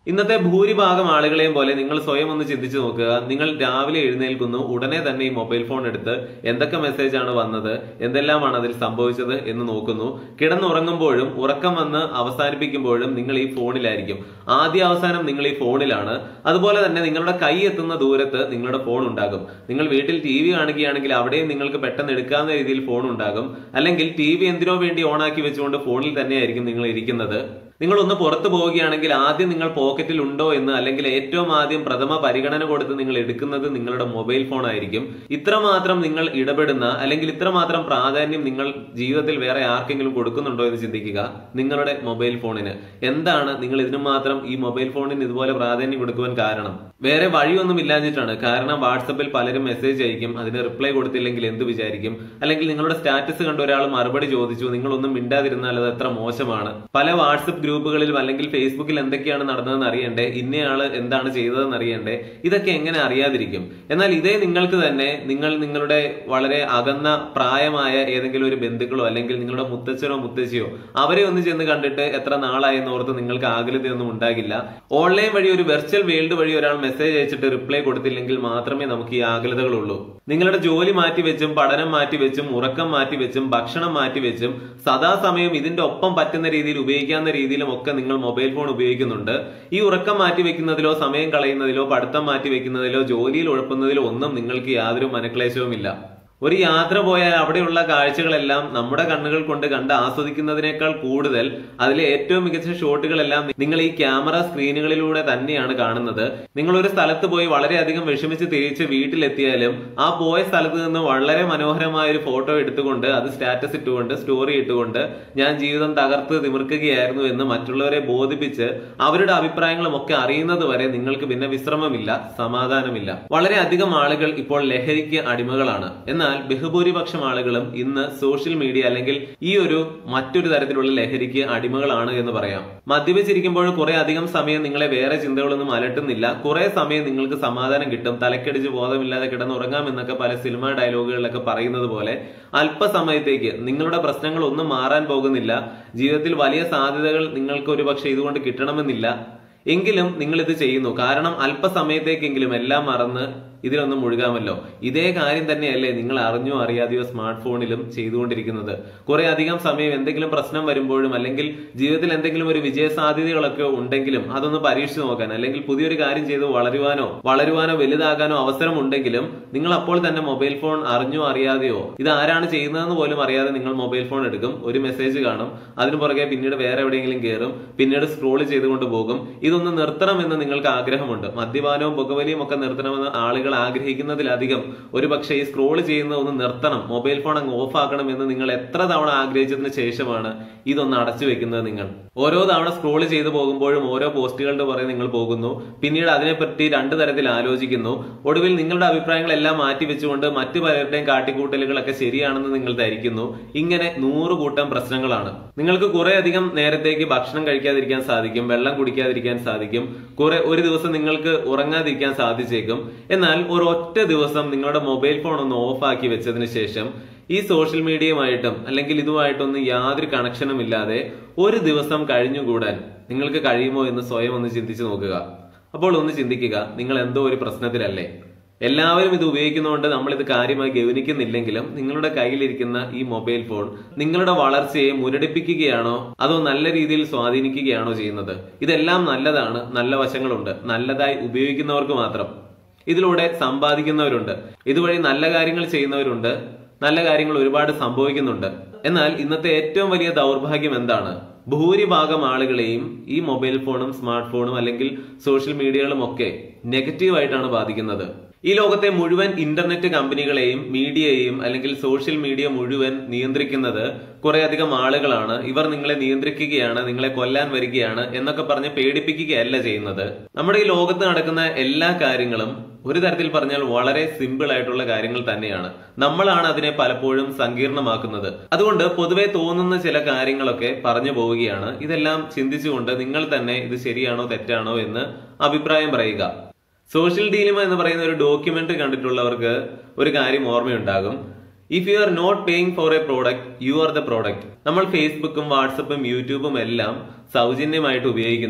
ഇന്നത്തെ ഭൂരിഭാഗം ആളുകളെയും പോലെ നിങ്ങൾ സ്വയം ഒന്ന് ചിന്തിച്ചു നോക്കുക നിങ്ങൾ രാവിലെ എഴുന്നേൽക്കുന്നു ഉടനെ തന്നെ ഈ മൊബൈൽ ഫോൺ എടുത്ത് എന്തൊക്കെ മെസ്സേജ് ആണ് വന്നത് എന്തെല്ലാമാണ് അതിൽ സംഭവിച്ചത് എന്ന് നോക്കുന്നു കിടന്നുറങ്ങുമ്പോഴും ഉറക്കം വന്ന് അവസാനിപ്പിക്കുമ്പോഴും നിങ്ങൾ ഈ ഫോണിലായിരിക്കും ആദ്യ അവസാനം നിങ്ങൾ ഈ ഫോണിലാണ് അതുപോലെ തന്നെ നിങ്ങളുടെ കൈ എത്തുന്ന ദൂരത്ത് നിങ്ങളുടെ ഫോൺ ഉണ്ടാകും നിങ്ങൾ വീട്ടിൽ ടി വി കാണുകയാണെങ്കിൽ അവിടെയും നിങ്ങൾക്ക് പെട്ടെന്ന് എടുക്കാവുന്ന രീതിയിൽ ഫോൺ ഉണ്ടാകും അല്ലെങ്കിൽ ടി വി എന്തിനോ വേണ്ടി ഓണാക്കി വെച്ചുകൊണ്ട് ഫോണിൽ തന്നെയായിരിക്കും നിങ്ങൾ ഇരിക്കുന്നത് നിങ്ങൾ ഒന്ന് പുറത്തു പോവുകയാണെങ്കിൽ ആദ്യം നിങ്ങൾ പോക്കറ്റിൽ ഉണ്ടോ എന്ന് അല്ലെങ്കിൽ ഏറ്റവും ആദ്യം പ്രഥമ പരിഗണന കൊടുത്ത് നിങ്ങൾ എടുക്കുന്നത് നിങ്ങളുടെ മൊബൈൽ ഫോൺ ആയിരിക്കും ഇത്രമാത്രം നിങ്ങൾ ഇടപെടുന്ന അല്ലെങ്കിൽ ഇത്രമാത്രം പ്രാധാന്യം നിങ്ങൾ ജീവിതത്തിൽ വേറെ ആർക്കെങ്കിലും കൊടുക്കുന്നുണ്ടോ എന്ന് ചിന്തിക്കുക നിങ്ങളുടെ മൊബൈൽ ഫോണിന് എന്താണ് നിങ്ങൾ ഇതിനു മാത്രം ഈ മൊബൈൽ ഫോണിന് ഇതുപോലെ പ്രാധാന്യം കൊടുക്കുവാൻ കാരണം വേറെ വഴിയൊന്നും ഇല്ലാഞ്ഞിട്ടാണ് കാരണം വാട്സപ്പിൽ പലരും മെസ്സേജ് അയക്കും അതിന് റിപ്ലൈ കൊടുത്തില്ലെങ്കിൽ എന്ത് വിചാരിക്കും അല്ലെങ്കിൽ നിങ്ങളുടെ സ്റ്റാറ്റസ് കണ്ട ഒരാൾ മറുപടി ചോദിച്ചു നിങ്ങളൊന്നും മിണ്ടാതിരുന്നാൽ അത് എത്ര മോശമാണ് പല വാട്സപ്പ് ഗ്രൂപ്പുകളിലും അല്ലെങ്കിൽ ഫേസ്ബുക്കിൽ എന്തൊക്കെയാണ് നടന്നതെന്ന് അറിയണ്ടേ ഇന്നയാള് എന്താണ് ചെയ്തതെന്ന് അറിയണ്ടേ ഇതൊക്കെ എങ്ങനെ അറിയാതിരിക്കും എന്നാൽ ഇതേ നിങ്ങൾക്ക് തന്നെ നിങ്ങൾ നിങ്ങളുടെ വളരെ അകന്ന പ്രായമായ ഏതെങ്കിലും ഒരു ബന്ധുക്കളോ അല്ലെങ്കിൽ നിങ്ങളുടെ മുത്തച്ഛനോ മുത്തശ്ശിയോ അവരെ ഒന്ന് ചെന്ന് കണ്ടിട്ട് എത്ര നാളായെന്ന് ഓർത്ത് നിങ്ങൾക്ക് ആകുലതയൊന്നും ഉണ്ടാകില്ല ഓൺലൈൻ വഴി ഒരു വെർച്വൽ വേൾഡ് വഴി ഒരാൾ മെസ്സേജ് അയച്ചിട്ട് റിപ്ലൈ കൊടുത്തില്ലെങ്കിൽ മാത്രമേ നമുക്ക് ഈ ആകുലതകളുള്ളൂ നിങ്ങളുടെ ജോലി മാറ്റിവെച്ചും പഠനം മാറ്റിവെച്ചും ഉറക്കം മാറ്റിവെച്ചും ഭക്ഷണം മാറ്റിവെച്ചും സദാസമയം ഇതിന്റെ ഒപ്പം പറ്റുന്ന രീതിയിൽ ഉപയോഗിക്കാവുന്ന രീതിയിലും ഒക്കെ നിങ്ങൾ മൊബൈൽ ഫോൺ ഉപയോഗിക്കുന്നുണ്ട് ഈ ഉറക്കം മാറ്റിവെക്കുന്നതിലോ സമയം കളയുന്നതിലോ പഠിത്തം മാറ്റിവെക്കുന്നതിലോ ജോലിയിൽ ഉഴപ്പുന്നതിലോ ഒന്നും നിങ്ങൾക്ക് യാതൊരു മനക്ലേശവുമില്ല ഒരു യാത്ര പോയാൽ അവിടെയുള്ള കാഴ്ചകളെല്ലാം നമ്മുടെ കണ്ണുകൾ കൊണ്ട് കണ്ട് ആസ്വദിക്കുന്നതിനേക്കാൾ കൂടുതൽ അതിലെ ഏറ്റവും മികച്ച ഷോട്ടുകളെല്ലാം നിങ്ങൾ ഈ ക്യാമറ സ്ക്രീനുകളിലൂടെ തന്നെയാണ് കാണുന്നത് നിങ്ങൾ ഒരു സ്ഥലത്ത് പോയി വളരെയധികം വിഷമിച്ച് തിരിച്ച് വീട്ടിലെത്തിയാലും ആ പോയ സ്ഥലത്ത് നിന്ന് വളരെ മനോഹരമായ ഒരു ഫോട്ടോ എടുത്തുകൊണ്ട് അത് സ്റ്റാറ്റസ് ഇട്ടുകൊണ്ട് സ്റ്റോറി ഇട്ടുകൊണ്ട് ഞാൻ ജീവിതം തകർത്ത് തിമിർക്കുകയായിരുന്നു എന്ന് മറ്റുള്ളവരെ ബോധിപ്പിച്ച് അവരുടെ അഭിപ്രായങ്ങളും ഒക്കെ അറിയുന്നത് വരെ നിങ്ങൾക്ക് പിന്നെ വിശ്രമമില്ല സമാധാനമില്ല വളരെയധികം ആളുകൾ ഇപ്പോൾ ലഹരിക്ക് അടിമകളാണ് എന്നാൽ ബഹുഭൂരിപക്ഷം ആളുകളും ഇന്ന് സോഷ്യൽ മീഡിയ അല്ലെങ്കിൽ ഈ ഒരു മറ്റൊരു തരത്തിലുള്ള ലഹരിക്ക് അടിമകളാണ് എന്ന് പറയാം മദ്യപിച്ചിരിക്കുമ്പോൾ കുറെ അധികം സമയം നിങ്ങളെ വേറെ ചിന്തകളൊന്നും അലട്ടുന്നില്ല കുറെ സമയം നിങ്ങൾക്ക് സമാധാനം കിട്ടും തലക്കടിച്ച് ബോധമില്ലാതെ കിടന്നുറങ്ങാം എന്നൊക്കെ പല സിനിമാ ഡയലോഗുകളിലൊക്കെ പറയുന്നത് പോലെ അല്പസമയത്തേക്ക് നിങ്ങളുടെ പ്രശ്നങ്ങൾ ഒന്നും മാറാൻ പോകുന്നില്ല ജീവിതത്തിൽ വലിയ സാധ്യതകൾ നിങ്ങൾക്ക് ഒരുപക്ഷെ ഇതുകൊണ്ട് കിട്ടണമെന്നില്ല എങ്കിലും നിങ്ങൾ ഇത് ചെയ്യുന്നു കാരണം അല്പസമയത്തേക്കെങ്കിലും എല്ലാം മറന്ന് ഇതിലൊന്നും മുഴുകാമല്ലോ ഇതേ കാര്യം തന്നെയല്ലേ നിങ്ങൾ അറിഞ്ഞോ അറിയാതെയോ സ്മാർട്ട് ഫോണിലും ചെയ്തുകൊണ്ടിരിക്കുന്നത് കുറെ അധികം സമയം എന്തെങ്കിലും പ്രശ്നം വരുമ്പോഴും അല്ലെങ്കിൽ ജീവിതത്തിൽ എന്തെങ്കിലും ഒരു വിജയ സാധ്യതകളൊക്കെ ഉണ്ടെങ്കിലും അതൊന്ന് പരീക്ഷിച്ച് നോക്കാൻ അല്ലെങ്കിൽ പുതിയൊരു കാര്യം ചെയ്ത് വളരുവാനോ വളരുവാനോ വലുതാകാനോ അവസരം ഉണ്ടെങ്കിലും നിങ്ങൾ അപ്പോൾ തന്നെ മൊബൈൽ ഫോൺ അറിഞ്ഞോ അറിയാതെയോ ഇത് ആരാണ് ചെയ്യുന്നതെന്ന് പോലും അറിയാതെ നിങ്ങൾ മൊബൈൽ ഫോൺ എടുക്കും ഒരു മെസ്സേജ് കാണും അതിനു പുറകെ പിന്നീട് വേറെ എവിടെയെങ്കിലും കയറും പിന്നീട് സ്ക്രോൾ ചെയ്തുകൊണ്ട് പോകും ഇതൊന്ന് നിർത്തണമെന്ന് നിങ്ങൾക്ക് ആഗ്രഹമുണ്ട് മദ്യപാനവും പുകവലിയും ഒക്കെ നിർത്തണമെന്ന് ആളുകൾ ആഗ്രഹിക്കുന്നതിലധികം ഒരു പക്ഷേ ഈ സ്ക്രോൾ ചെയ്യുന്നത് ഒന്ന് നിർത്തണം മൊബൈൽ ഫോൺ അങ്ങ് ഓഫ് ആക്കണം എന്ന് നിങ്ങൾ എത്ര തവണ ആഗ്രഹിച്ചതിന് ശേഷമാണ് ഇതൊന്ന് അടച്ചു വെക്കുന്നത് നിങ്ങൾ ഓരോ തവണ സ്ക്രോൾ ചെയ്തു പോകുമ്പോഴും ഓരോ പോസ്റ്റുകളുടെ പുറകെ നിങ്ങൾ പോകുന്നു പിന്നീട് അതിനെപ്പറ്റി രണ്ടു തരത്തിൽ ആലോചിക്കുന്നു ഒടുവിൽ നിങ്ങളുടെ അഭിപ്രായങ്ങളെല്ലാം മാറ്റിവെച്ചുകൊണ്ട് മറ്റു പലരുടെയും കാട്ടിക്കൂട്ടലുകളൊക്കെ ശരിയാണെന്ന് നിങ്ങൾ ധരിക്കുന്നു ഇങ്ങനെ നൂറ് കൂട്ടം പ്രശ്നങ്ങളാണ് നിങ്ങൾക്ക് കുറെ അധികം നേരത്തേക്ക് ഭക്ഷണം കഴിക്കാതിരിക്കാൻ സാധിക്കും വെള്ളം കുടിക്കാതിരിക്കാൻ സാധിക്കും കുറെ ഒരു ദിവസം നിങ്ങൾക്ക് ഉറങ്ങാതിരിക്കാൻ സാധിച്ചേക്കും എന്നാൽ ഒരു ഒറ്റ ദിവസം നിങ്ങളുടെ മൊബൈൽ ഫോൺ ഒന്ന് ഓഫ് ആക്കി വെച്ചതിന് ശേഷം ഈ സോഷ്യൽ മീഡിയയുമായിട്ടും അല്ലെങ്കിൽ ഇതുമായിട്ടൊന്നും യാതൊരു കണക്ഷനും ഇല്ലാതെ ഒരു ദിവസം കഴിഞ്ഞുകൂടാൻ നിങ്ങൾക്ക് കഴിയുമോ എന്ന് സ്വയം ഒന്ന് ചിന്തിച്ചു നോക്കുക അപ്പോൾ ഒന്ന് ചിന്തിക്കുക നിങ്ങൾ എന്തോ ഒരു പ്രശ്നത്തിലല്ലേ എല്ലാവരും ഇത് ഉപയോഗിക്കുന്നതുകൊണ്ട് നമ്മൾ ഇത് കാര്യമായി ഗവനിക്കുന്നില്ലെങ്കിലും നിങ്ങളുടെ കയ്യിലിരിക്കുന്ന ഈ മൊബൈൽ ഫോൺ നിങ്ങളുടെ വളർച്ചയെ മുരടിപ്പിക്കുകയാണോ അതോ നല്ല രീതിയിൽ സ്വാധീനിക്കുകയാണോ ചെയ്യുന്നത് ഇതെല്ലാം നല്ലതാണ് നല്ല വശങ്ങളുണ്ട് നല്ലതായി ഉപയോഗിക്കുന്നവർക്ക് മാത്രം ഇതിലൂടെ സമ്പാദിക്കുന്നവരുണ്ട് ഇതുവഴി നല്ല കാര്യങ്ങൾ ചെയ്യുന്നവരുണ്ട് നല്ല കാര്യങ്ങൾ ഒരുപാട് സംഭവിക്കുന്നുണ്ട് എന്നാൽ ഇന്നത്തെ ഏറ്റവും വലിയ ദൗർഭാഗ്യം എന്താണ് ഭൂരിഭാഗം ആളുകളെയും ഈ മൊബൈൽ ഫോണും സ്മാർട്ട് ഫോണും അല്ലെങ്കിൽ സോഷ്യൽ മീഡിയകളും ഒക്കെ നെഗറ്റീവായിട്ടാണ് ബാധിക്കുന്നത് ഈ ലോകത്തെ മുഴുവൻ ഇന്റർനെറ്റ് കമ്പനികളെയും മീഡിയയെയും അല്ലെങ്കിൽ സോഷ്യൽ മീഡിയ മുഴുവൻ നിയന്ത്രിക്കുന്നത് കുറെ അധികം ആളുകളാണ് ഇവർ നിങ്ങളെ നിയന്ത്രിക്കുകയാണ് നിങ്ങളെ കൊല്ലാൻ വരികയാണ് എന്നൊക്കെ പറഞ്ഞ് പേടിപ്പിക്കുകയല്ല ചെയ്യുന്നത് നമ്മുടെ ഈ ലോകത്ത് നടക്കുന്ന എല്ലാ കാര്യങ്ങളും ഒരു തരത്തിൽ പറഞ്ഞാൽ വളരെ സിമ്പിൾ ആയിട്ടുള്ള കാര്യങ്ങൾ തന്നെയാണ് നമ്മളാണ് അതിനെ പലപ്പോഴും സങ്കീർണമാക്കുന്നത് അതുകൊണ്ട് പൊതുവെ തോന്നുന്ന ചില കാര്യങ്ങളൊക്കെ പറഞ്ഞു പോവുകയാണ് ഇതെല്ലാം ചിന്തിച്ചുകൊണ്ട് നിങ്ങൾ തന്നെ ഇത് ശരിയാണോ തെറ്റാണോ എന്ന് അഭിപ്രായം പറയുക സോഷ്യൽ ഡീലിമ എന്ന് പറയുന്ന ഒരു ഡോക്യുമെന്ററി കണ്ടിട്ടുള്ളവർക്ക് ഒരു കാര്യം ഓർമ്മയുണ്ടാകും if you are not paying for a product you are the product നമ്മൾ ഫേസ്ബുക്കും വാട്സപ്പും യൂട്യൂബും എല്ലാം സൗജന്യമായിട്ട് ഉപയോഗിക്കുന്നു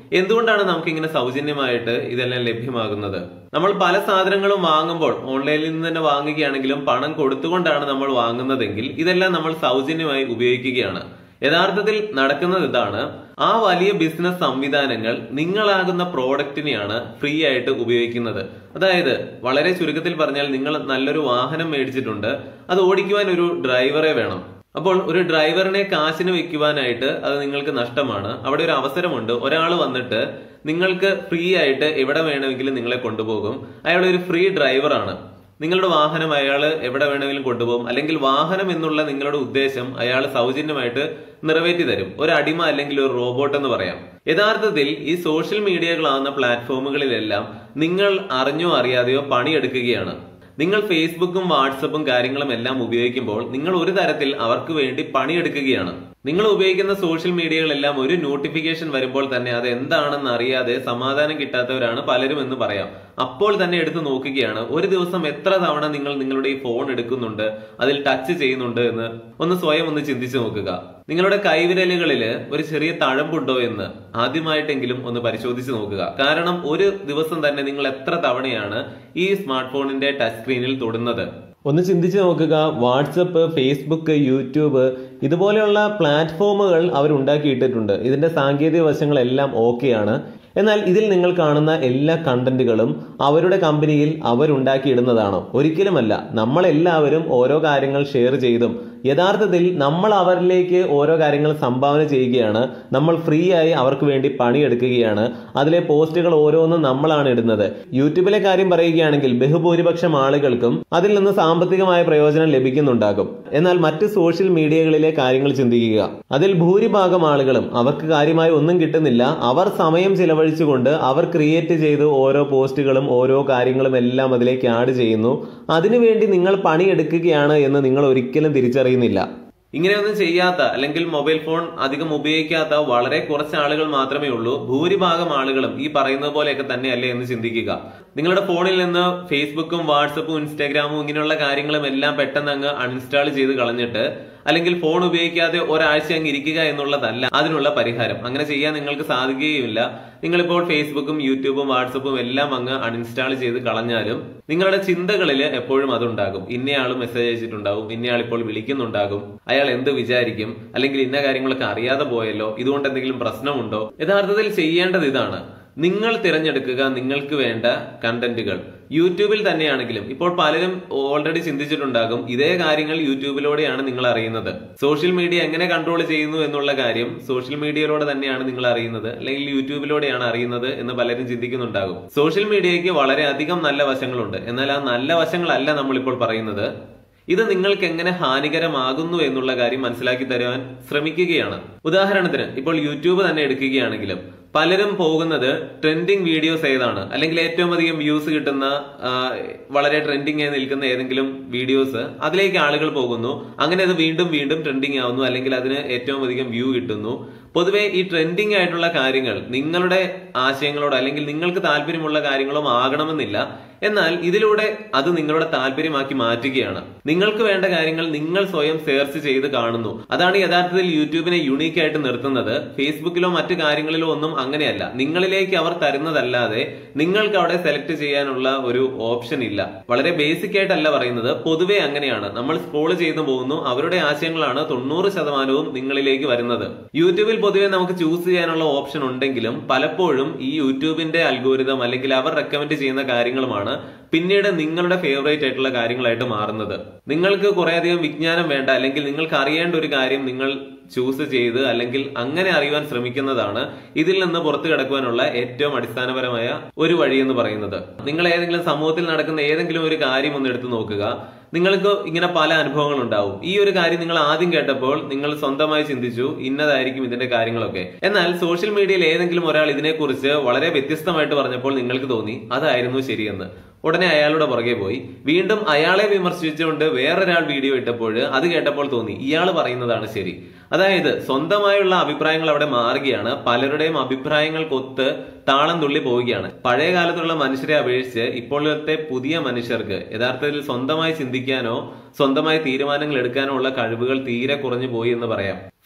എന്തുകൊണ്ടാണ് നമുക്ക് ഇങ്ങനെ സൗജന്യമായിട്ട് ഇതെല്ലാം ലഭ്യമാകുന്നത് നമ്മൾ പല സാധനങ്ങളും വാങ്ങുമ്പോൾ ഓൺലൈനിൽ നിന്ന് തന്നെ വാങ്ങുകയാണെങ്കിലും പണം കൊടുത്തുകൊണ്ടാണ് നമ്മൾ വാങ്ങുന്നതെങ്കിൽ ഇതെല്ലാം നമ്മൾ സൗജന്യമായി ഉപയോഗിക്കുകയാണ് യഥാർത്ഥത്തിൽ നടക്കുന്നത് ഇതാണ് ആ വലിയ ബിസിനസ് സംവിധാനങ്ങൾ നിങ്ങളാകുന്ന പ്രോഡക്റ്റിനെയാണ് ഫ്രീ ആയിട്ട് ഉപയോഗിക്കുന്നത് അതായത് വളരെ ചുരുക്കത്തിൽ പറഞ്ഞാൽ നിങ്ങൾ നല്ലൊരു വാഹനം മേടിച്ചിട്ടുണ്ട് അത് ഓടിക്കുവാൻ ഒരു ഡ്രൈവറെ വേണം അപ്പോൾ ഒരു ഡ്രൈവറിനെ കാശിന് വെക്കുവാനായിട്ട് അത് നിങ്ങൾക്ക് നഷ്ടമാണ് അവിടെ ഒരു അവസരമുണ്ട് ഒരാൾ വന്നിട്ട് നിങ്ങൾക്ക് ഫ്രീ ആയിട്ട് എവിടെ വേണമെങ്കിലും നിങ്ങളെ കൊണ്ടുപോകും അയാൾ ഒരു ഫ്രീ ഡ്രൈവറാണ് നിങ്ങളുടെ വാഹനം അയാൾ എവിടെ വേണമെങ്കിലും കൊണ്ടുപോകും അല്ലെങ്കിൽ വാഹനം എന്നുള്ള നിങ്ങളുടെ ഉദ്ദേശം അയാൾ സൗജന്യമായിട്ട് നിറവേറ്റി തരും ഒരു അടിമ അല്ലെങ്കിൽ ഒരു റോബോട്ട് എന്ന് പറയാം യഥാർത്ഥത്തിൽ ഈ സോഷ്യൽ മീഡിയകളാകുന്ന പ്ലാറ്റ്ഫോമുകളിലെല്ലാം നിങ്ങൾ അറിഞ്ഞോ അറിയാതെയോ പണിയെടുക്കുകയാണ് നിങ്ങൾ ഫേസ്ബുക്കും വാട്സപ്പും കാര്യങ്ങളും എല്ലാം ഉപയോഗിക്കുമ്പോൾ നിങ്ങൾ ഒരു തരത്തിൽ അവർക്ക് വേണ്ടി പണിയെടുക്കുകയാണ് നിങ്ങൾ ഉപയോഗിക്കുന്ന സോഷ്യൽ മീഡിയകളെല്ലാം ഒരു നോട്ടിഫിക്കേഷൻ വരുമ്പോൾ തന്നെ അത് എന്താണെന്ന് അറിയാതെ സമാധാനം കിട്ടാത്തവരാണ് പലരും എന്ന് പറയാം അപ്പോൾ തന്നെ എടുത്തു നോക്കുകയാണ് ഒരു ദിവസം എത്ര തവണ നിങ്ങൾ നിങ്ങളുടെ ഈ ഫോൺ എടുക്കുന്നുണ്ട് അതിൽ ടച്ച് ചെയ്യുന്നുണ്ട് എന്ന് ഒന്ന് സ്വയം ഒന്ന് ചിന്തിച്ചു നോക്കുക നിങ്ങളുടെ കൈവിരലുകളിൽ ഒരു ചെറിയ തഴമ്പുണ്ടോ എന്ന് ആദ്യമായിട്ടെങ്കിലും ഒന്ന് പരിശോധിച്ച് നോക്കുക കാരണം ഒരു ദിവസം തന്നെ നിങ്ങൾ എത്ര തവണയാണ് ഈ സ്മാർട്ട് ഫോണിന്റെ ടച്ച് സ്ക്രീനിൽ തൊടുന്നത് ഒന്ന് ചിന്തിച്ചു നോക്കുക വാട്സപ്പ് ഫേസ്ബുക്ക് യൂട്യൂബ് ഇതുപോലെയുള്ള പ്ലാറ്റ്ഫോമുകൾ അവർ ഉണ്ടാക്കിയിട്ടിട്ടുണ്ട് ഇതിന്റെ സാങ്കേതിക വശങ്ങളെല്ലാം ഓക്കെയാണ് എന്നാൽ ഇതിൽ നിങ്ങൾ കാണുന്ന എല്ലാ കണ്ടന്റുകളും അവരുടെ കമ്പനിയിൽ അവരുണ്ടാക്കിയിടുന്നതാണോ ഒരിക്കലുമല്ല നമ്മളെല്ലാവരും ഓരോ കാര്യങ്ങൾ ഷെയർ ചെയ്തും യഥാർത്ഥത്തിൽ നമ്മൾ അവരിലേക്ക് ഓരോ കാര്യങ്ങൾ സംഭാവന ചെയ്യുകയാണ് നമ്മൾ ഫ്രീ ആയി അവർക്ക് വേണ്ടി പണിയെടുക്കുകയാണ് അതിലെ പോസ്റ്റുകൾ ഓരോന്നും നമ്മളാണ് ഇടുന്നത് യൂട്യൂബിലെ കാര്യം പറയുകയാണെങ്കിൽ ബഹുഭൂരിപക്ഷം ആളുകൾക്കും അതിൽ നിന്ന് സാമ്പത്തികമായ പ്രയോജനം ലഭിക്കുന്നുണ്ടാകും എന്നാൽ മറ്റ് സോഷ്യൽ മീഡിയകളിലെ കാര്യങ്ങൾ ചിന്തിക്കുക അതിൽ ഭൂരിഭാഗം ആളുകളും അവർക്ക് കാര്യമായി ഒന്നും കിട്ടുന്നില്ല അവർ സമയം ചിലവഴിച്ചുകൊണ്ട് അവർ ക്രിയേറ്റ് ചെയ്ത് ഓരോ പോസ്റ്റുകളും ഓരോ കാര്യങ്ങളും എല്ലാം അതിലേക്ക് ആഡ് ചെയ്യുന്നു അതിനുവേണ്ടി നിങ്ങൾ പണിയെടുക്കുകയാണ് എന്ന് നിങ്ങൾ ഒരിക്കലും തിരിച്ചറിയുന്നില്ല ഇങ്ങനെയൊന്നും ചെയ്യാത്ത അല്ലെങ്കിൽ മൊബൈൽ ഫോൺ അധികം ഉപയോഗിക്കാത്ത വളരെ കുറച്ച് ആളുകൾ മാത്രമേ ഉള്ളൂ ഭൂരിഭാഗം ആളുകളും ഈ പറയുന്നത് പോലെയൊക്കെ തന്നെയല്ലേ എന്ന് ചിന്തിക്കുക നിങ്ങളുടെ ഫോണിൽ നിന്ന് ഫേസ്ബുക്കും വാട്സപ്പും ഇൻസ്റ്റാഗ്രാമും ഇങ്ങനെയുള്ള കാര്യങ്ങളും എല്ലാം പെട്ടെന്ന് അങ്ങ് അൺഇൻസ്റ്റാൾ ചെയ്ത് കളഞ്ഞിട്ട് അല്ലെങ്കിൽ ഫോൺ ഉപയോഗിക്കാതെ ഒരാഴ്ച അങ്ങ് ഇരിക്കുക എന്നുള്ളതല്ല അതിനുള്ള പരിഹാരം അങ്ങനെ ചെയ്യാൻ നിങ്ങൾക്ക് സാധിക്കുകയുമില്ല നിങ്ങളിപ്പോൾ ഫേസ്ബുക്കും യൂട്യൂബും വാട്സപ്പും എല്ലാം അങ്ങ് അൺഇൻസ്റ്റാൾ ചെയ്ത് കളഞ്ഞാലും നിങ്ങളുടെ ചിന്തകളിൽ എപ്പോഴും അതുണ്ടാകും ഇന്നയാൾ മെസ്സേജ് അയച്ചിട്ടുണ്ടാകും ഇന്നയാൾ ഇപ്പോൾ വിളിക്കുന്നുണ്ടാകും അയാൾ എന്ത് വിചാരിക്കും അല്ലെങ്കിൽ ഇന്ന കാര്യങ്ങളൊക്കെ അറിയാതെ പോയല്ലോ ഇതുകൊണ്ട് എന്തെങ്കിലും പ്രശ്നമുണ്ടോ യഥാർത്ഥത്തിൽ ചെയ്യേണ്ടത് ഇതാണ് നിങ്ങൾ തിരഞ്ഞെടുക്കുക നിങ്ങൾക്ക് വേണ്ട കണ്ടന്റുകൾ യൂട്യൂബിൽ തന്നെയാണെങ്കിലും ഇപ്പോൾ പലരും ഓൾറെഡി ചിന്തിച്ചിട്ടുണ്ടാകും ഇതേ കാര്യങ്ങൾ യൂട്യൂബിലൂടെയാണ് നിങ്ങൾ അറിയുന്നത് സോഷ്യൽ മീഡിയ എങ്ങനെ കൺട്രോൾ ചെയ്യുന്നു എന്നുള്ള കാര്യം സോഷ്യൽ മീഡിയയിലൂടെ തന്നെയാണ് നിങ്ങൾ അറിയുന്നത് അല്ലെങ്കിൽ യൂട്യൂബിലൂടെയാണ് അറിയുന്നത് എന്ന് പലരും ചിന്തിക്കുന്നുണ്ടാകും സോഷ്യൽ മീഡിയയ്ക്ക് വളരെയധികം നല്ല വശങ്ങളുണ്ട് എന്നാൽ ആ നല്ല വശങ്ങളല്ല നമ്മളിപ്പോൾ പറയുന്നത് ഇത് നിങ്ങൾക്ക് എങ്ങനെ ഹാനികരമാകുന്നു എന്നുള്ള കാര്യം മനസ്സിലാക്കി തരുവാൻ ശ്രമിക്കുകയാണ് ഉദാഹരണത്തിന് ഇപ്പോൾ യൂട്യൂബ് തന്നെ എടുക്കുകയാണെങ്കിലും പലരും പോകുന്നത് ട്രെൻഡിങ് വീഡിയോസ് ഏതാണ് അല്ലെങ്കിൽ ഏറ്റവും അധികം വ്യൂസ് കിട്ടുന്ന ആ, വളരെ ട്രെൻഡിങ് ആയി നിൽക്കുന്ന ഏതെങ്കിലും വീഡിയോസ് അതിലേക്ക് ആളുകൾ പോകുന്നു അങ്ങനെ അത് വീണ്ടും വീണ്ടും ട്രെൻഡിങ് ആവുന്നു അല്ലെങ്കിൽ അതിന് ഏറ്റവും അധികം വ്യൂ കിട്ടുന്നു പൊതുവെ ഈ ട്രെൻഡിങ് ആയിട്ടുള്ള കാര്യങ്ങൾ നിങ്ങളുടെ ആശയങ്ങളോട് അല്ലെങ്കിൽ നിങ്ങൾക്ക് താല്പര്യമുള്ള കാര്യങ്ങളും ആകണമെന്നില്ല എന്നാൽ ഇതിലൂടെ അത് നിങ്ങളുടെ താല്പര്യമാക്കി മാറ്റുകയാണ് നിങ്ങൾക്ക് വേണ്ട കാര്യങ്ങൾ നിങ്ങൾ സ്വയം സെർച്ച് ചെയ്ത് കാണുന്നു അതാണ് യഥാർത്ഥത്തിൽ യൂട്യൂബിനെ യുണീക്ക് ആയിട്ട് നിർത്തുന്നത് ഫേസ്ബുക്കിലോ മറ്റു കാര്യങ്ങളിലോ ഒന്നും അങ്ങനെയല്ല നിങ്ങളിലേക്ക് അവർ തരുന്നതല്ലാതെ നിങ്ങൾക്ക് അവിടെ സെലക്ട് ചെയ്യാനുള്ള ഒരു ഓപ്ഷൻ ഇല്ല വളരെ ബേസിക് ആയിട്ടല്ല പറയുന്നത് പൊതുവെ അങ്ങനെയാണ് നമ്മൾ സ്ക്രോൾ ചെയ്തു പോകുന്നു അവരുടെ ആശയങ്ങളാണ് തൊണ്ണൂറ് ശതമാനവും നിങ്ങളിലേക്ക് വരുന്നത് യൂട്യൂബിൽ പൊതുവെ നമുക്ക് ചൂസ് ചെയ്യാനുള്ള ഓപ്ഷൻ ഉണ്ടെങ്കിലും പലപ്പോഴും ഈ യൂട്യൂബിന്റെ അൽഗോരിതം അല്ലെങ്കിൽ അവർ റെക്കമെൻഡ് ചെയ്യുന്ന കാര്യങ്ങളുമാണ് പിന്നീട് നിങ്ങളുടെ ഫേവറേറ്റ് ആയിട്ടുള്ള കാര്യങ്ങളായിട്ട് മാറുന്നത് നിങ്ങൾക്ക് കുറേയധികം വിജ്ഞാനം വേണ്ട അല്ലെങ്കിൽ നിങ്ങൾക്ക് അറിയേണ്ട ഒരു കാര്യം നിങ്ങൾ ചൂസ് ചെയ്ത് അല്ലെങ്കിൽ അങ്ങനെ അറിയുവാൻ ശ്രമിക്കുന്നതാണ് ഇതിൽ നിന്ന് പുറത്തു കിടക്കുവാനുള്ള ഏറ്റവും അടിസ്ഥാനപരമായ ഒരു വഴി എന്ന് പറയുന്നത് നിങ്ങൾ ഏതെങ്കിലും സമൂഹത്തിൽ നടക്കുന്ന ഏതെങ്കിലും ഒരു കാര്യം ഒന്ന് എടുത്തു നോക്കുക നിങ്ങൾക്ക് ഇങ്ങനെ പല അനുഭവങ്ങൾ ഉണ്ടാവും ഈ ഒരു കാര്യം നിങ്ങൾ ആദ്യം കേട്ടപ്പോൾ നിങ്ങൾ സ്വന്തമായി ചിന്തിച്ചു ഇന്നതായിരിക്കും ഇതിന്റെ കാര്യങ്ങളൊക്കെ എന്നാൽ സോഷ്യൽ മീഡിയയിൽ ഏതെങ്കിലും ഒരാൾ ഇതിനെക്കുറിച്ച് വളരെ വ്യത്യസ്തമായിട്ട് പറഞ്ഞപ്പോൾ നിങ്ങൾക്ക് തോന്നി അതായിരുന്നു ശരിയെന്ന് ഉടനെ അയാളുടെ പുറകെ പോയി വീണ്ടും അയാളെ വിമർശിച്ചുകൊണ്ട് വേറൊരാൾ വീഡിയോ ഇട്ടപ്പോൾ അത് കേട്ടപ്പോൾ തോന്നി ഇയാൾ പറയുന്നതാണ് ശരി അതായത് സ്വന്തമായുള്ള അഭിപ്രായങ്ങൾ അവിടെ മാറുകയാണ് പലരുടെയും അഭിപ്രായങ്ങൾക്കൊത്ത് താളം തുള്ളി പോവുകയാണ് പഴയ കാലത്തുള്ള മനുഷ്യരെ അപേക്ഷിച്ച് ഇപ്പോഴത്തെ പുതിയ മനുഷ്യർക്ക് യഥാർത്ഥത്തിൽ സ്വന്തമായി ചിന്തിക്കാനോ സ്വന്തമായി തീരുമാനങ്ങൾ എടുക്കാനോ ഉള്ള കഴിവുകൾ തീരെ കുറഞ്ഞു പോയി എന്ന് പറയാം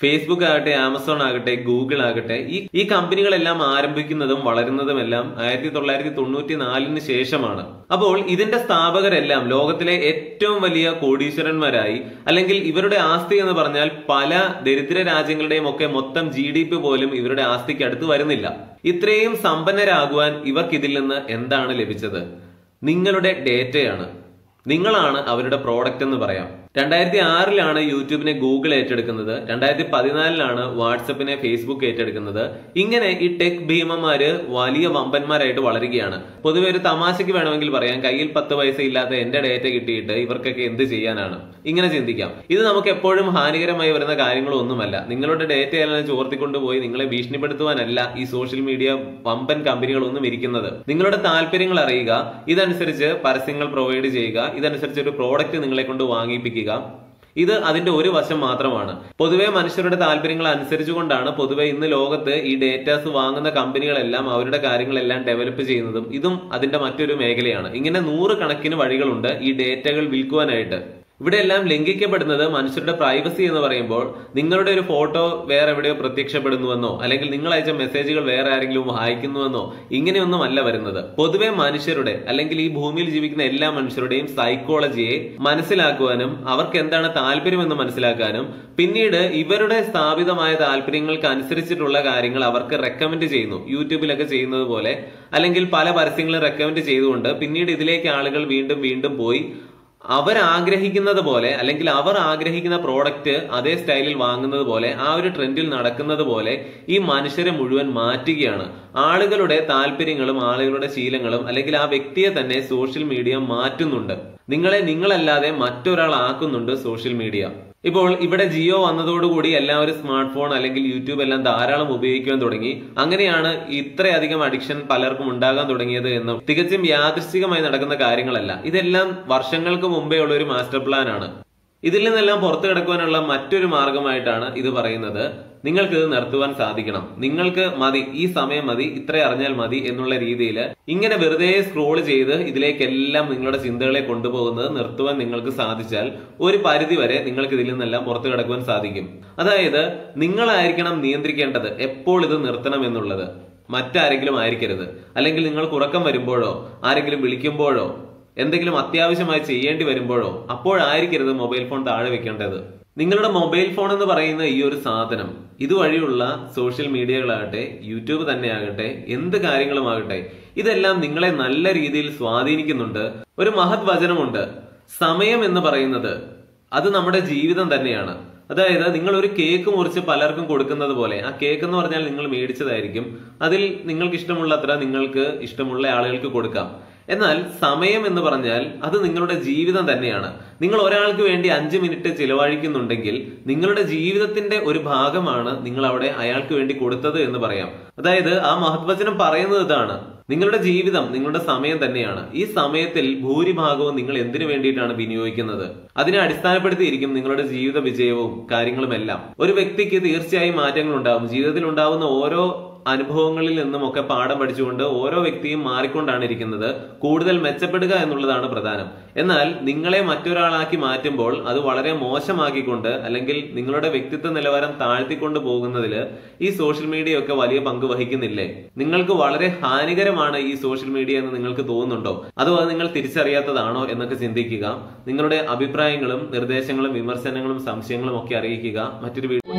ഫേസ്ബുക്ക് ആകട്ടെ ആമസോൺ ആകട്ടെ ഗൂഗിൾ ആകട്ടെ ഈ ഈ കമ്പനികളെല്ലാം ആരംഭിക്കുന്നതും വളരുന്നതുമെല്ലാം ആയിരത്തി തൊള്ളായിരത്തി തൊണ്ണൂറ്റി നാലിന് ശേഷമാണ് അപ്പോൾ ഇതിന്റെ സ്ഥാപകരെല്ലാം ലോകത്തിലെ ഏറ്റവും വലിയ കോടീശ്വരന്മാരായി അല്ലെങ്കിൽ ഇവരുടെ ആസ്തി എന്ന് പറഞ്ഞാൽ പല ദരിദ്ര രാജ്യങ്ങളുടെയും ഒക്കെ മൊത്തം ജി ഡി പി പോലും ഇവരുടെ ആസ്തിക്ക് അടുത്ത് വരുന്നില്ല ഇത്രയും സമ്പന്നരാകുവാൻ ഇവർക്ക് ഇതിൽ നിന്ന് എന്താണ് ലഭിച്ചത് നിങ്ങളുടെ ഡേറ്റയാണ് നിങ്ങളാണ് അവരുടെ പ്രോഡക്റ്റ് എന്ന് പറയാം രണ്ടായിരത്തി ആറിലാണ് യൂട്യൂബിനെ ഗൂഗിൾ ഏറ്റെടുക്കുന്നത് രണ്ടായിരത്തി പതിനാലിലാണ് വാട്സപ്പിനെ ഫേസ്ബുക്ക് ഏറ്റെടുക്കുന്നത് ഇങ്ങനെ ഈ ടെക് ഭീമന്മാര് വലിയ വമ്പന്മാരായിട്ട് വളരുകയാണ് പൊതുവെ ഒരു തമാശയ്ക്ക് വേണമെങ്കിൽ പറയാം കയ്യിൽ പത്ത് പൈസ ഇല്ലാത്ത എന്റെ ഡേറ്റ കിട്ടിയിട്ട് ഇവർക്കൊക്കെ എന്ത് ചെയ്യാനാണ് ഇങ്ങനെ ചിന്തിക്കാം ഇത് നമുക്ക് എപ്പോഴും ഹാനികരമായി വരുന്ന കാര്യങ്ങളൊന്നുമല്ല നിങ്ങളുടെ ഡേറ്റ എല്ലാം ചോർത്തിക്കൊണ്ടുപോയി നിങ്ങളെ ഭീഷണിപ്പെടുത്തുവാനല്ല ഈ സോഷ്യൽ മീഡിയ വമ്പൻ കമ്പനികളൊന്നും ഇരിക്കുന്നത് നിങ്ങളുടെ താല്പര്യങ്ങൾ അറിയുക ഇതനുസരിച്ച് പരസ്യങ്ങൾ പ്രൊവൈഡ് ചെയ്യുക ഇതനുസരിച്ച് ഒരു പ്രോഡക്റ്റ് നിങ്ങളെ കൊണ്ട് വാങ്ങിപ്പിക്കുക ഇത് അതിന്റെ ഒരു വശം മാത്രമാണ് പൊതുവെ മനുഷ്യരുടെ താല്പര്യങ്ങൾ അനുസരിച്ചുകൊണ്ടാണ് പൊതുവെ ഇന്ന് ലോകത്ത് ഈ ഡേറ്റാസ് വാങ്ങുന്ന കമ്പനികളെല്ലാം അവരുടെ കാര്യങ്ങളെല്ലാം ഡെവലപ്പ് ചെയ്യുന്നതും ഇതും അതിന്റെ മറ്റൊരു മേഖലയാണ് ഇങ്ങനെ നൂറ് കണക്കിന് വഴികളുണ്ട് ഈ ഡേറ്റകൾ വിൽക്കുവാനായിട്ട് ഇവിടെ എല്ലാം ലംഘിക്കപ്പെടുന്നത് മനുഷ്യരുടെ പ്രൈവസി എന്ന് പറയുമ്പോൾ നിങ്ങളുടെ ഒരു ഫോട്ടോ വേറെ എവിടെയോ പ്രത്യക്ഷപ്പെടുന്നുവെന്നോ അല്ലെങ്കിൽ നിങ്ങൾ അയച്ച മെസ്സേജുകൾ വേറെ ആരെങ്കിലും വായിക്കുന്നുവെന്നോ ഇങ്ങനെയൊന്നും അല്ല വരുന്നത് പൊതുവെ മനുഷ്യരുടെ അല്ലെങ്കിൽ ഈ ഭൂമിയിൽ ജീവിക്കുന്ന എല്ലാ മനുഷ്യരുടെയും സൈക്കോളജിയെ മനസ്സിലാക്കുവാനും അവർക്ക് എന്താണ് താല്പര്യമെന്ന് മനസ്സിലാക്കാനും പിന്നീട് ഇവരുടെ സ്ഥാപിതമായ താല്പര്യങ്ങൾക്ക് അനുസരിച്ചിട്ടുള്ള കാര്യങ്ങൾ അവർക്ക് റെക്കമെൻഡ് ചെയ്യുന്നു യൂട്യൂബിലൊക്കെ ചെയ്യുന്നത് പോലെ അല്ലെങ്കിൽ പല പരസ്യങ്ങളും റെക്കമെൻഡ് ചെയ്തുകൊണ്ട് പിന്നീട് ഇതിലേക്ക് ആളുകൾ വീണ്ടും വീണ്ടും പോയി അവർ ആഗ്രഹിക്കുന്നത് പോലെ അല്ലെങ്കിൽ അവർ ആഗ്രഹിക്കുന്ന പ്രോഡക്റ്റ് അതേ സ്റ്റൈലിൽ വാങ്ങുന്നത് പോലെ ആ ഒരു ട്രെൻഡിൽ നടക്കുന്നത് പോലെ ഈ മനുഷ്യരെ മുഴുവൻ മാറ്റുകയാണ് ആളുകളുടെ താല്പര്യങ്ങളും ആളുകളുടെ ശീലങ്ങളും അല്ലെങ്കിൽ ആ വ്യക്തിയെ തന്നെ സോഷ്യൽ മീഡിയ മാറ്റുന്നുണ്ട് നിങ്ങളെ നിങ്ങളല്ലാതെ മറ്റൊരാൾ ആക്കുന്നുണ്ട് സോഷ്യൽ മീഡിയ ഇപ്പോൾ ഇവിടെ ജിയോ വന്നതോടുകൂടി എല്ലാവരും സ്മാർട്ട് ഫോൺ അല്ലെങ്കിൽ യൂട്യൂബ് എല്ലാം ധാരാളം ഉപയോഗിക്കുവാൻ തുടങ്ങി അങ്ങനെയാണ് ഇത്രയധികം അഡിക്ഷൻ പലർക്കും ഉണ്ടാകാൻ തുടങ്ങിയത് എന്നും തികച്ചും യാദൃശ്ചികമായി നടക്കുന്ന കാര്യങ്ങളല്ല ഇതെല്ലാം വർഷങ്ങൾക്ക് മുമ്പേ ഉള്ള ഒരു മാസ്റ്റർ പ്ലാൻ ആണ് ഇതിൽ നിന്നെല്ലാം പുറത്തു കിടക്കുവാനുള്ള മറ്റൊരു മാർഗമായിട്ടാണ് ഇത് പറയുന്നത് നിങ്ങൾക്ക് ഇത് നിർത്തുവാൻ സാധിക്കണം നിങ്ങൾക്ക് മതി ഈ സമയം മതി ഇത്ര അറിഞ്ഞാൽ മതി എന്നുള്ള രീതിയിൽ ഇങ്ങനെ വെറുതെ സ്ക്രോൾ ചെയ്ത് ഇതിലേക്കെല്ലാം നിങ്ങളുടെ ചിന്തകളെ കൊണ്ടുപോകുന്നത് നിർത്തുവാൻ നിങ്ങൾക്ക് സാധിച്ചാൽ ഒരു പരിധി വരെ നിങ്ങൾക്ക് ഇതിൽ നിന്നെല്ലാം പുറത്തു കിടക്കുവാൻ സാധിക്കും അതായത് നിങ്ങളായിരിക്കണം നിയന്ത്രിക്കേണ്ടത് എപ്പോൾ ഇത് നിർത്തണം എന്നുള്ളത് മറ്റാരെങ്കിലും ആയിരിക്കരുത് അല്ലെങ്കിൽ നിങ്ങൾക്ക് ഉറക്കം വരുമ്പോഴോ ആരെങ്കിലും വിളിക്കുമ്പോഴോ എന്തെങ്കിലും അത്യാവശ്യമായി ചെയ്യേണ്ടി വരുമ്പോഴോ അപ്പോഴായിരിക്കരുത് മൊബൈൽ ഫോൺ താഴെ വെക്കേണ്ടത് നിങ്ങളുടെ മൊബൈൽ ഫോൺ എന്ന് പറയുന്ന ഈ ഒരു സാധനം ഇതുവഴിയുള്ള സോഷ്യൽ മീഡിയകളാകട്ടെ യൂട്യൂബ് തന്നെ ആകട്ടെ എന്ത് കാര്യങ്ങളുമാകട്ടെ ഇതെല്ലാം നിങ്ങളെ നല്ല രീതിയിൽ സ്വാധീനിക്കുന്നുണ്ട് ഒരു മഹത് വചനമുണ്ട് സമയം എന്ന് പറയുന്നത് അത് നമ്മുടെ ജീവിതം തന്നെയാണ് അതായത് നിങ്ങൾ ഒരു കേക്ക് മുറിച്ച് പലർക്കും കൊടുക്കുന്നത് പോലെ ആ കേക്ക് എന്ന് പറഞ്ഞാൽ നിങ്ങൾ മേടിച്ചതായിരിക്കും അതിൽ നിങ്ങൾക്ക് ഇഷ്ടമുള്ളത്ര നിങ്ങൾക്ക് ഇഷ്ടമുള്ള ആളുകൾക്ക് കൊടുക്കാം എന്നാൽ സമയം എന്ന് പറഞ്ഞാൽ അത് നിങ്ങളുടെ ജീവിതം തന്നെയാണ് നിങ്ങൾ ഒരാൾക്ക് വേണ്ടി അഞ്ച് മിനിറ്റ് ചിലവഴിക്കുന്നുണ്ടെങ്കിൽ നിങ്ങളുടെ ജീവിതത്തിന്റെ ഒരു ഭാഗമാണ് നിങ്ങൾ അവിടെ അയാൾക്ക് വേണ്ടി കൊടുത്തത് എന്ന് പറയാം അതായത് ആ മഹത്വചനം പറയുന്നത് ഇതാണ് നിങ്ങളുടെ ജീവിതം നിങ്ങളുടെ സമയം തന്നെയാണ് ഈ സമയത്തിൽ ഭൂരിഭാഗവും നിങ്ങൾ എന്തിനു വേണ്ടിയിട്ടാണ് വിനിയോഗിക്കുന്നത് അതിനെ അടിസ്ഥാനപ്പെടുത്തിയിരിക്കും നിങ്ങളുടെ ജീവിത വിജയവും കാര്യങ്ങളുമെല്ലാം ഒരു വ്യക്തിക്ക് തീർച്ചയായും മാറ്റങ്ങൾ ഉണ്ടാവും ജീവിതത്തിൽ ഉണ്ടാവുന്ന ഓരോ അനുഭവങ്ങളിൽ നിന്നും ഒക്കെ പാഠം പഠിച്ചുകൊണ്ട് ഓരോ വ്യക്തിയും മാറിക്കൊണ്ടാണ് ഇരിക്കുന്നത് കൂടുതൽ മെച്ചപ്പെടുക എന്നുള്ളതാണ് പ്രധാനം എന്നാൽ നിങ്ങളെ മറ്റൊരാളാക്കി മാറ്റുമ്പോൾ അത് വളരെ മോശമാക്കിക്കൊണ്ട് അല്ലെങ്കിൽ നിങ്ങളുടെ വ്യക്തിത്വ നിലവാരം താഴ്ത്തിക്കൊണ്ട് പോകുന്നതിൽ ഈ സോഷ്യൽ മീഡിയ ഒക്കെ വലിയ പങ്ക് വഹിക്കുന്നില്ലേ നിങ്ങൾക്ക് വളരെ ഹാനികരമാണ് ഈ സോഷ്യൽ മീഡിയ എന്ന് നിങ്ങൾക്ക് തോന്നുന്നുണ്ടോ അതോ അത് നിങ്ങൾ തിരിച്ചറിയാത്തതാണോ എന്നൊക്കെ ചിന്തിക്കുക നിങ്ങളുടെ അഭിപ്രായങ്ങളും നിർദ്ദേശങ്ങളും വിമർശനങ്ങളും സംശയങ്ങളും ഒക്കെ അറിയിക്കുക മറ്റൊരു വീഡിയോ